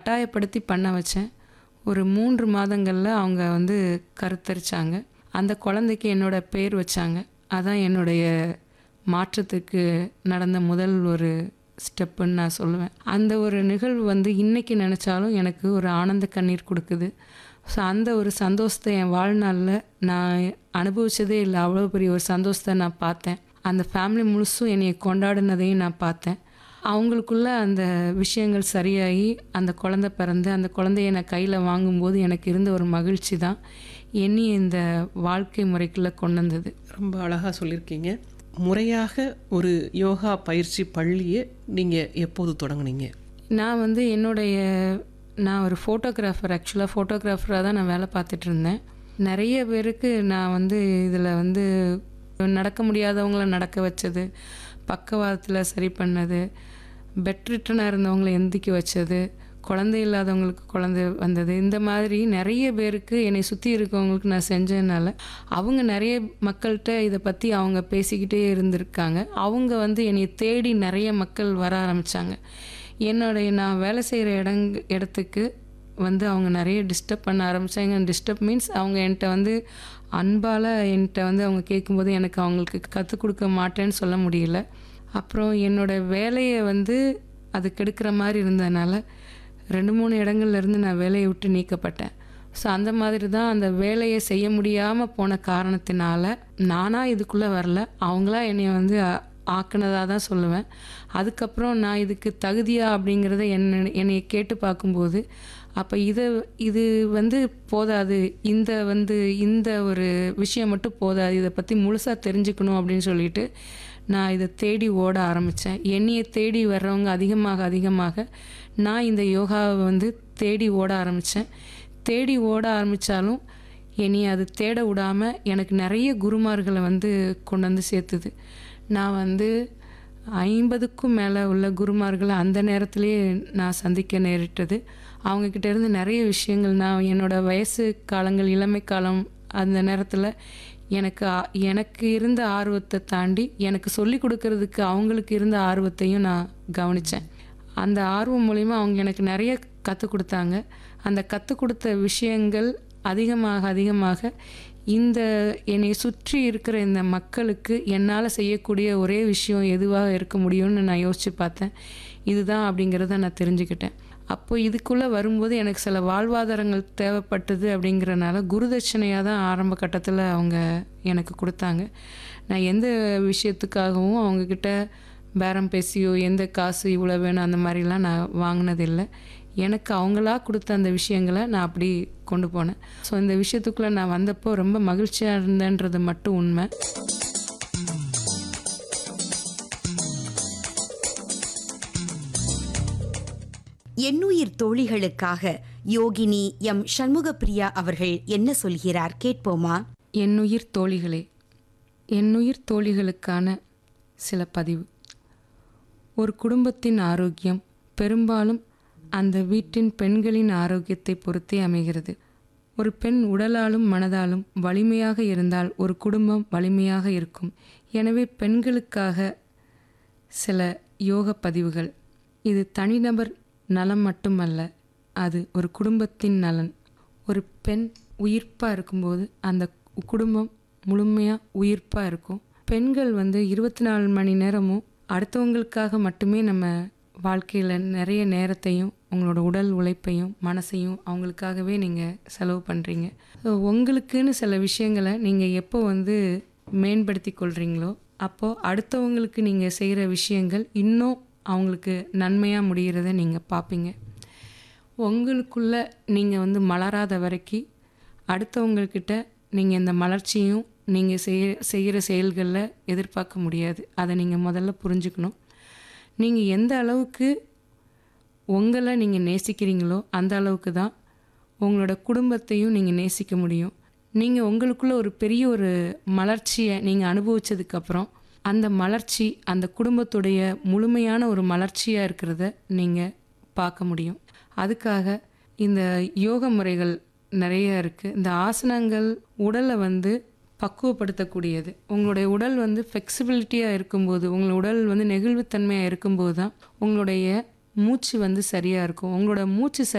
கட்டாயப்படுத்தி பண்ண வச்சேன் ஒரு மூன்று மாதங்களில் அவங்க வந்து கருத்தரிச்சாங்க அந்த குழந்தைக்கு என்னோட பேர் வச்சாங்க அதான் என்னுடைய மாற்றத்துக்கு நடந்த முதல் ஒரு ஸ்டெப்புன்னு நான் சொல்லுவேன் அந்த ஒரு நிகழ்வு வந்து இன்றைக்கி நினச்சாலும் எனக்கு ஒரு ஆனந்த கண்ணீர் கொடுக்குது ஸோ அந்த ஒரு சந்தோஷத்தை என் வாழ்நாளில் நான் அனுபவிச்சதே இல்லை அவ்வளோ பெரிய ஒரு சந்தோஷத்தை நான் பார்த்தேன் அந்த ஃபேமிலி முழுசும் என்னை கொண்டாடினதையும் நான் பார்த்தேன் அவங்களுக்குள்ள அந்த விஷயங்கள் சரியாகி அந்த குழந்தை பிறந்து அந்த குழந்தைய நான் கையில் வாங்கும்போது எனக்கு இருந்த ஒரு மகிழ்ச்சி தான் என்னை இந்த வாழ்க்கை முறைக்குள்ளே கொண்டு வந்தது ரொம்ப அழகாக சொல்லியிருக்கீங்க முறையாக ஒரு யோகா பயிற்சி பள்ளியை நீங்கள் எப்போது தொடங்குனீங்க நான் வந்து என்னுடைய நான் ஒரு ஃபோட்டோகிராஃபர் ஆக்சுவலாக ஃபோட்டோகிராஃபராக தான் நான் வேலை பார்த்துட்டு இருந்தேன் நிறைய பேருக்கு நான் வந்து இதில் வந்து நடக்க முடியாதவங்கள நடக்க வச்சது பக்கவாதத்தில் சரி பண்ணது பெட் ரிட்டனாக இருந்தவங்கள எந்திக்க வச்சது குழந்தை இல்லாதவங்களுக்கு குழந்தை வந்தது இந்த மாதிரி நிறைய பேருக்கு என்னை சுற்றி இருக்கவங்களுக்கு நான் செஞ்சதுனால அவங்க நிறைய மக்கள்கிட்ட இதை பற்றி அவங்க பேசிக்கிட்டே இருந்திருக்காங்க அவங்க வந்து என்னை தேடி நிறைய மக்கள் வர ஆரம்பித்தாங்க என்னுடைய நான் வேலை செய்கிற இடங் இடத்துக்கு வந்து அவங்க நிறைய டிஸ்டர்ப் பண்ண ஆரம்பித்தாங்க டிஸ்டர்ப் மீன்ஸ் அவங்க என்கிட்ட வந்து அன்பால் என்கிட்ட வந்து அவங்க கேட்கும்போது எனக்கு அவங்களுக்கு கற்றுக் கொடுக்க மாட்டேன்னு சொல்ல முடியல அப்புறம் என்னோட வேலையை வந்து அது கெடுக்கிற மாதிரி இருந்ததுனால ரெண்டு மூணு இடங்கள்ல இருந்து நான் வேலையை விட்டு நீக்கப்பட்டேன் ஸோ அந்த மாதிரி தான் அந்த வேலையை செய்ய முடியாமல் போன காரணத்தினால நானாக இதுக்குள்ளே வரல அவங்களா என்னை வந்து ஆ- ஆக்குனதாக தான் சொல்லுவேன் அதுக்கப்புறம் நான் இதுக்கு தகுதியா அப்படிங்கிறத என்ன என்னை கேட்டு பார்க்கும்போது அப்போ இதை இது வந்து போதாது இந்த வந்து இந்த ஒரு விஷயம் மட்டும் போதாது இதை பற்றி முழுசாக தெரிஞ்சுக்கணும் அப்படின்னு சொல்லிட்டு நான் இதை தேடி ஓட ஆரம்பித்தேன் என்னையை தேடி வர்றவங்க அதிகமாக அதிகமாக நான் இந்த யோகாவை வந்து தேடி ஓட ஆரம்பித்தேன் தேடி ஓட ஆரம்பித்தாலும் என்னை அது தேட விடாமல் எனக்கு நிறைய குருமார்களை வந்து கொண்டு வந்து சேர்த்துது நான் வந்து ஐம்பதுக்கும் மேலே உள்ள குருமார்களை அந்த நேரத்திலேயே நான் சந்திக்க நேரிட்டது அவங்கக்கிட்ட இருந்து நிறைய விஷயங்கள் நான் என்னோட வயசு காலங்கள் இளமை காலம் அந்த நேரத்தில் எனக்கு ஆ- எனக்கு இருந்த ஆர்வத்தை தாண்டி எனக்கு சொல்லி கொடுக்கறதுக்கு அவங்களுக்கு இருந்த ஆர்வத்தையும் நான் கவனித்தேன் அந்த ஆர்வம் மூலிமா அவங்க எனக்கு நிறைய கற்றுக் கொடுத்தாங்க அந்த கற்றுக் கொடுத்த விஷயங்கள் அதிகமாக அதிகமாக இந்த என்னை சுற்றி இருக்கிற இந்த மக்களுக்கு என்னால் செய்யக்கூடிய ஒரே விஷயம் எதுவாக இருக்க முடியும்னு நான் யோசித்து பார்த்தேன் இதுதான் அப்படிங்கிறத நான் தெரிஞ்சுக்கிட்டேன் அப்போ இதுக்குள்ளே வரும்போது எனக்கு சில வாழ்வாதாரங்கள் தேவைப்பட்டது அப்படிங்கிறனால குருதட்சணையாக தான் ஆரம்ப கட்டத்தில் அவங்க எனக்கு கொடுத்தாங்க நான் எந்த விஷயத்துக்காகவும் அவங்கக்கிட்ட பேரம் பேசியோ எந்த காசு இவ்வளோ வேணும் அந்த மாதிரிலாம் நான் வாங்கினதில்லை எனக்கு அவங்களா கொடுத்த அந்த விஷயங்களை நான் அப்படி கொண்டு போனேன் ஸோ இந்த விஷயத்துக்குள்ளே நான் வந்தப்போ ரொம்ப மகிழ்ச்சியாக இருந்தேன்றது மட்டும் உண்மை எண்ணுயிர் தோழிகளுக்காக யோகினி எம் சண்முகப்பிரியா அவர்கள் என்ன சொல்கிறார் கேட்போமா என்னுயிர் தோழிகளே என்னுயிர் தோழிகளுக்கான சில பதிவு ஒரு குடும்பத்தின் ஆரோக்கியம் பெரும்பாலும் அந்த வீட்டின் பெண்களின் ஆரோக்கியத்தை பொறுத்தே அமைகிறது ஒரு பெண் உடலாலும் மனதாலும் வலிமையாக இருந்தால் ஒரு குடும்பம் வலிமையாக இருக்கும் எனவே பெண்களுக்காக சில யோக பதிவுகள் இது தனிநபர் நலம் மட்டுமல்ல அது ஒரு குடும்பத்தின் நலன் ஒரு பெண் உயிர்ப்பாக இருக்கும்போது அந்த குடும்பம் முழுமையாக உயிர்ப்பாக இருக்கும் பெண்கள் வந்து இருபத்தி நாலு மணி நேரமும் அடுத்தவங்களுக்காக மட்டுமே நம்ம வாழ்க்கையில் நிறைய நேரத்தையும் உங்களோட உடல் உழைப்பையும் மனசையும் அவங்களுக்காகவே நீங்கள் செலவு பண்ணுறீங்க ஸோ உங்களுக்குன்னு சில விஷயங்களை நீங்கள் எப்போ வந்து மேம்படுத்தி கொள்கிறீங்களோ அப்போது அடுத்தவங்களுக்கு நீங்கள் செய்கிற விஷயங்கள் இன்னும் அவங்களுக்கு நன்மையாக முடிகிறத நீங்கள் பார்ப்பீங்க உங்களுக்குள்ள நீங்கள் வந்து மலராத வரைக்கும் அடுத்தவங்கக்கிட்ட நீங்கள் இந்த மலர்ச்சியும் நீங்கள் செய்ய செய்கிற செயல்களில் எதிர்பார்க்க முடியாது அதை நீங்கள் முதல்ல புரிஞ்சுக்கணும் நீங்கள் எந்த அளவுக்கு உங்களை நீங்கள் நேசிக்கிறீங்களோ அந்த அளவுக்கு தான் உங்களோட குடும்பத்தையும் நீங்கள் நேசிக்க முடியும் நீங்கள் உங்களுக்குள்ள ஒரு பெரிய ஒரு மலர்ச்சியை நீங்கள் அனுபவிச்சதுக்கப்புறம் அந்த மலர்ச்சி அந்த குடும்பத்துடைய முழுமையான ஒரு மலர்ச்சியாக இருக்கிறத நீங்கள் பார்க்க முடியும் அதுக்காக இந்த யோக முறைகள் நிறைய இருக்குது இந்த ஆசனங்கள் உடலை வந்து பக்குவப்படுத்தக்கூடியது உங்களுடைய உடல் வந்து ஃப்ளெக்சிபிலிட்டியாக இருக்கும்போது உங்களோட உடல் வந்து நெகிழ்வுத்தன்மையாக இருக்கும்போது தான் உங்களுடைய மூச்சு வந்து சரியாக இருக்கும் உங்களோட மூச்சு